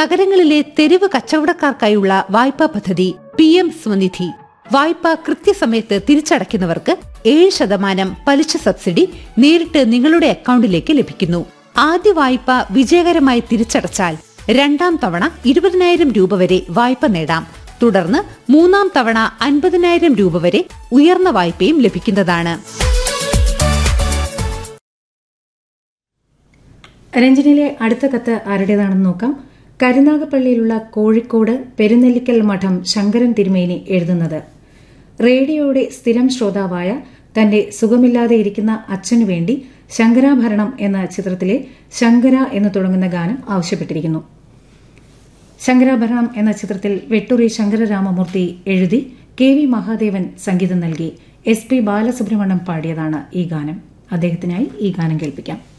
നഗരങ്ങളിലെ തെരുവ് കച്ചവടക്കാർക്കായുള്ള വായ്പാ പദ്ധതി പി എം സ്വനിധി വായ്പ കൃത്യസമയത്ത് തിരിച്ചടയ്ക്കുന്നവർക്ക് ഏഴ് ശതമാനം പലിശ സബ്സിഡി നേരിട്ട് നിങ്ങളുടെ അക്കൗണ്ടിലേക്ക് ലഭിക്കുന്നു ആദ്യ വായ്പ വിജയകരമായി തിരിച്ചടച്ചാൽ രണ്ടാം തവണ ഇരുപതിനായിരം രൂപ വരെ വായ്പ നേടാം തുടർന്ന് മൂന്നാം തവണ അൻപതിനായിരം രൂപ വരെ ഉയർന്ന വായ്പയും ലഭിക്കുന്നതാണ് രഞ്ജനിലെ അടുത്ത കത്ത് ആരുടേതാണെന്ന് നോക്കാം കരുനാഗപ്പള്ളിയിലുള്ള കോഴിക്കോട് പെരുന്നെല്ലിക്കൽ മഠം ശങ്കരൻ തിരുമേനി എഴുതുന്നത് റേഡിയോയുടെ സ്ഥിരം ശ്രോതാവായ തന്റെ സുഖമില്ലാതെ ഇരിക്കുന്ന അച്ഛനു വേണ്ടി ശങ്കരാഭരണം എന്ന ചിത്രത്തിലെ ശങ്കര എന്ന് തുടങ്ങുന്ന ഗാനം ആവശ്യപ്പെട്ടിരിക്കുന്നു ശങ്കരാഭരണം എന്ന ചിത്രത്തിൽ വെട്ടൂരി ശങ്കരരാമമൂർത്തി എഴുതി കെ വി മഹാദേവൻ സംഗീതം നൽകി എസ് പി ബാലസുബ്രഹ്മണ്യം പാടിയതാണ് ഈ ഗാനം അദ്ദേഹത്തിനായി ഈ ഗാനം കേൾപ്പിക്കാം